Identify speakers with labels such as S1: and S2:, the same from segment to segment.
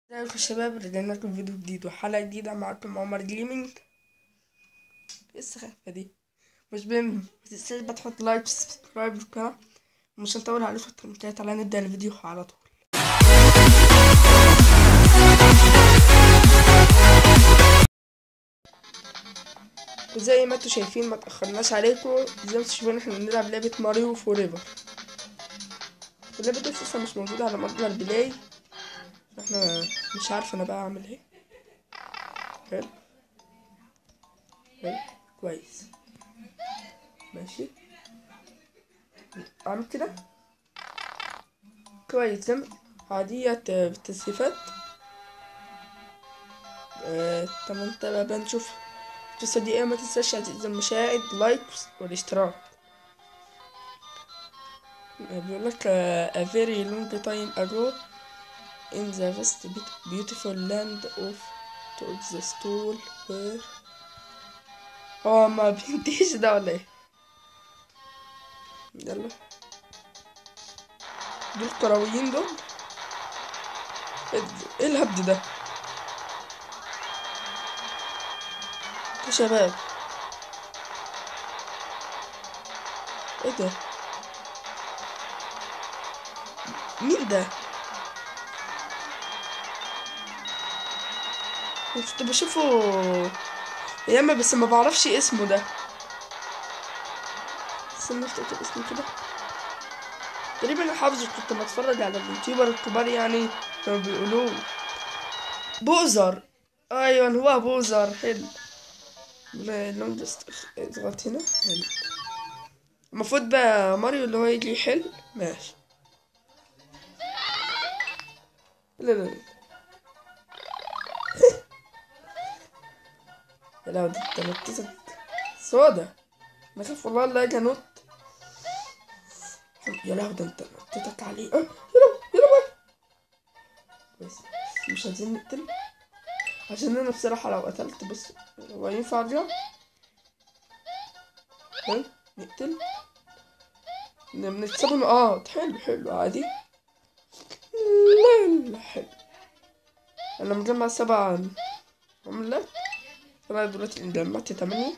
S1: ازيكم يا شباب رجعنا لكم فيديو جديد وحلقة جديدة معاكم عمر جيمنج ايه السخافة دي مش بهم متنساش بقى تحط لايك وسبسكرايب للقناة ومش هنطول عليكم اكتر من كده تعالى نبدأ الفيديو على طول وزي ما انتوا شايفين ما تأخرناش عليكم زي ما انتوا شايفين احنا بنلعب لعبة ماريو فوريفر اللعبة دي اساسا مش موجودة على متجر البلاي احنا مش عارف انا بقى اعمل ايه حلو حلو كويس ماشي اعمل كده كويس زي عادية بالتسييفات آه، طب انت بقى بنشوف القصة دي ايه ما تنساش عزيزي المشاهد لايك والاشتراك بيقول لك a very long time ago in the vast beautiful land of towards the stool where هو ما بينتهيش ده ولا ايه يلا دول الكرويين دول ايه الهبد ده يا شباب ايه ده مين ده كنت بشوفه ياما بس ما بعرفش اسمه ده استنى افتكر اسمه كده تقريبا انا حافظه كنت بتفرج على اليوتيوبر الكبار يعني كانوا بيقولوه بوزر ايوه هو بوزر حلو لونجست اضغط هنا حلو المفروض بقى ماريو اللي هو يجي يحل ماشي لا لا لا يا لو دي تنطيطك سودا انا خايف والله لا اجي انط يا لو ده انت نطيتك عليه اه يا لو يا لو بس مش عايزين نقتل عشان انا بصراحة لو قتلت بس هو ينفع ارجع حلو نقتل بنكسبهم اه حلو حلو عادي لا لا حلو انا مجمع سبع عملات انا دلوقتي جمعت تمانية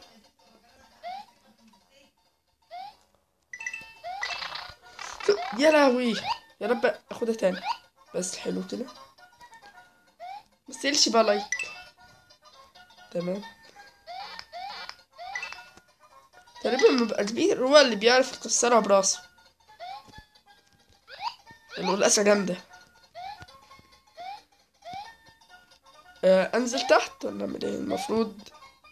S1: يا لهوي يا رب اخدها تاني بس حلو كده مستيلش بقى لايك تمام تقريبا بيبقى كبير هو اللي بيعرف يكسرها براسه القلقاسة جامدة آه انزل تحت ولا اعمل ايه المفروض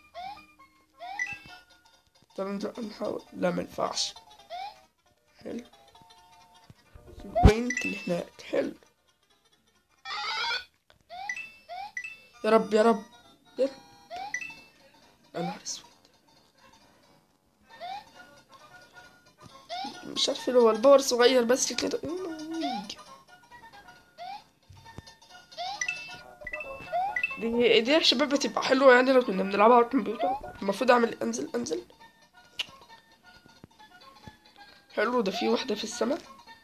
S1: تعالى نحاول لا مينفعش حلو البوينت اللي هناك حلو يا رب يا رب يا رب يا نهار اسود مش عارف هو الباور صغير بس كده دي دي يا شباب بتبقى حلوة يعني لو كنا بنلعبها على الكمبيوتر المفروض اعمل انزل انزل حلو ده في واحدة في السماء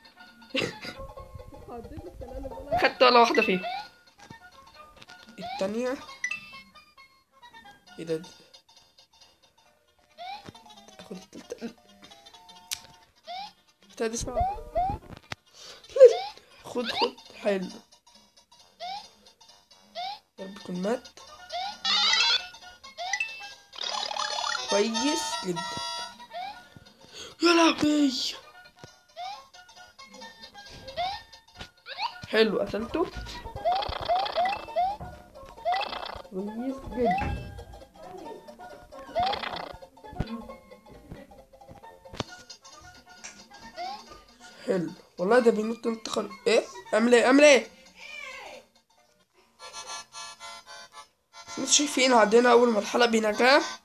S1: خدت ولا واحدة فيهم التانية ايه ده اخد التالتة البتاع دي صعبة خد خد حلو يا رب يكون مات كويس جدا يا لهوي حلو قتلته كويس جدا حلو والله ده بينط نط خل... ايه اعمل ايه اعمل ايه انتوا شايفين عدينا اول مرحله بنجاح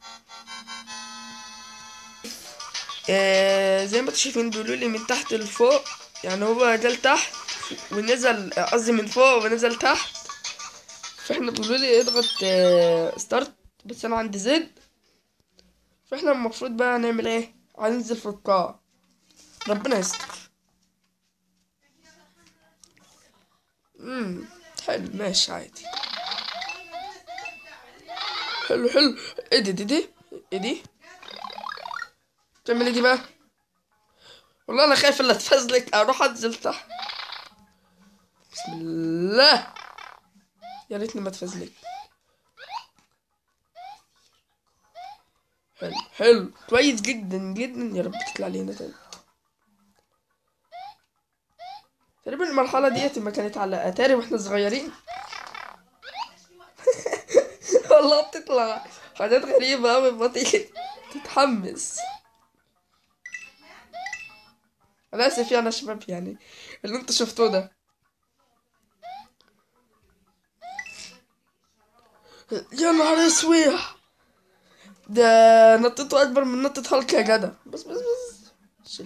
S1: آه زي ما انتوا شايفين بيقولوا لي من تحت لفوق يعني هو جه لتحت ونزل قصدي من فوق ونزل تحت فاحنا بيقولوا لي اضغط آه ستارت بس انا عندي زد فاحنا المفروض بقى نعمل ايه هننزل في القاع ربنا يستر امم حلو ماشي عادي حلو حلو ايه دي دي دي ايه دي تعمل ايه دي بقى والله انا خايف الا اتفزلك اروح انزل تحت بسم الله يا ريتني ما اتفزلك حلو حلو كويس جدا جدا يا رب تطلع لينا تاني تقريبا المرحلة ديت لما كانت على اتاري واحنا صغيرين والله بتطلع حاجات غريبة أوي ما تيجي تتحمس أنا آسف يعني يا شباب يعني اللي انتوا شفتوه ده يا نهار اسود ده نطته أكبر من نطة هالك يا جدع بس بس بس شلت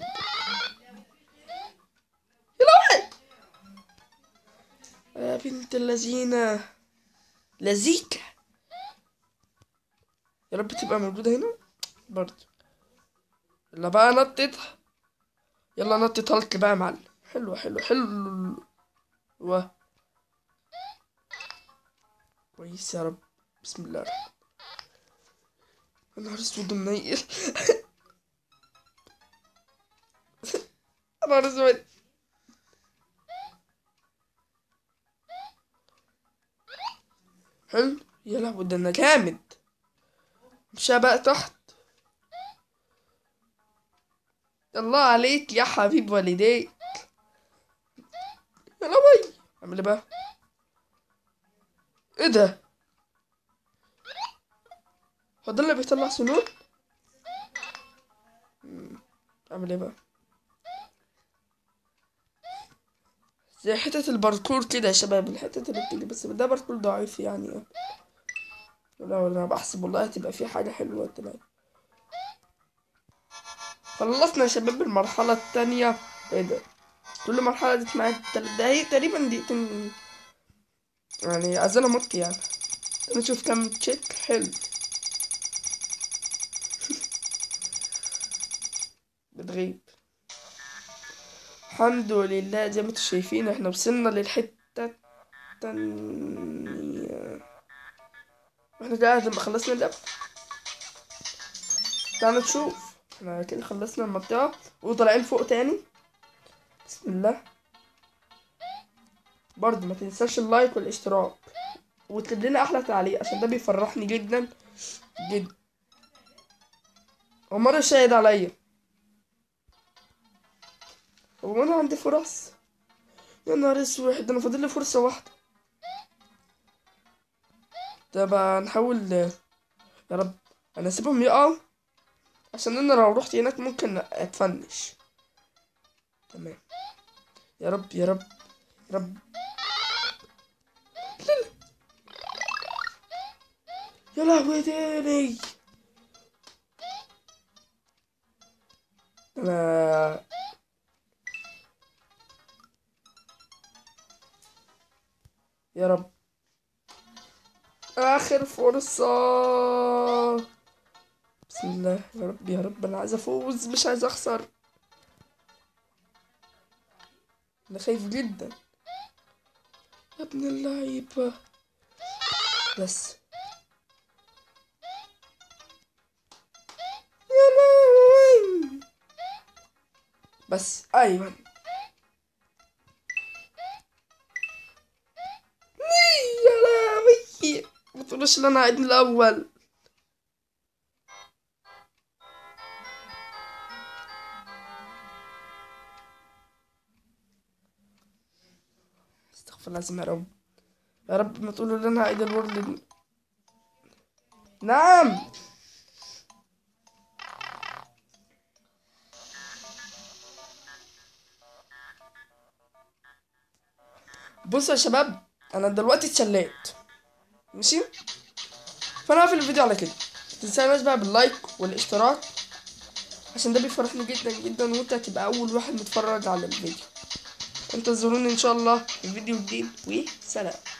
S1: يا لهوي يا بنت اللذينة لذيذة يا رب تبقى موجودة هنا برضه يلا بقى نطت يلا نطت هالك بقى يا معلم حلو حلو حلو و كويس يا رب بسم الله الرحمن يا نهار اسود ومنيل يا نهار اسود حلو يا لهوي ده انا جامد مش بقى تحت الله عليك يا حبيب والديك يا لهوي اعمل ايه بقى ايه ده هو ده اللي بيطلع سنون مم. اعمل ايه بقى زي حتة الباركور كده يا شباب الحتة اللي بتيجي بس ده باركور ضعيف يعني لا انا بحسب والله هتبقى في حاجة حلوة تبقى خلصنا يا شباب المرحلة التانية ايه ده كل مرحلة دي معايا تلات دقايق تقريبا دقيقتين يعني اظن مت يعني نشوف كم تشيك حلو بتغيب الحمد لله زي ما انتم شايفين احنا وصلنا للحتة التانية احنا كده لما خلصنا اللعبة تعالوا نشوف احنا كده خلصنا المنطقة وطالعين فوق تاني بسم الله برضه ما تنساش اللايك والاشتراك وتكتب لنا احلى تعليق عشان ده بيفرحني جدا جدا ومرة شاهد عليا هو انا عندي فرص يا نهار اسود ده انا فاضل لي فرصة واحدة طب نحاول يا رب انا اسيبهم يقعوا عشان انا لو رحت هناك ممكن اتفنش تمام يا رب يا رب يا رب لا. يا لهوي تاني انا يا رب اخر فرصة بسم الله يا رب يا رب انا عايز افوز مش عايز اخسر انا خايف جدا يا ابن اللعيبة بس يا لهوي بس ايوه يا لهوي ما تقولوش ان انا عيد من الاول استغفر الله العظيم يا رب يا رب ما تقولوا لنا عيد الورد نعم بصوا يا شباب انا دلوقتي اتشليت ماشي فانا هقفل الفيديو على كده متنساش بقى باللايك والاشتراك عشان ده بيفرحني جدا جدا وانت هتبقى اول واحد متفرج على الفيديو انتظروني ان شاء الله في فيديو جديد وسلام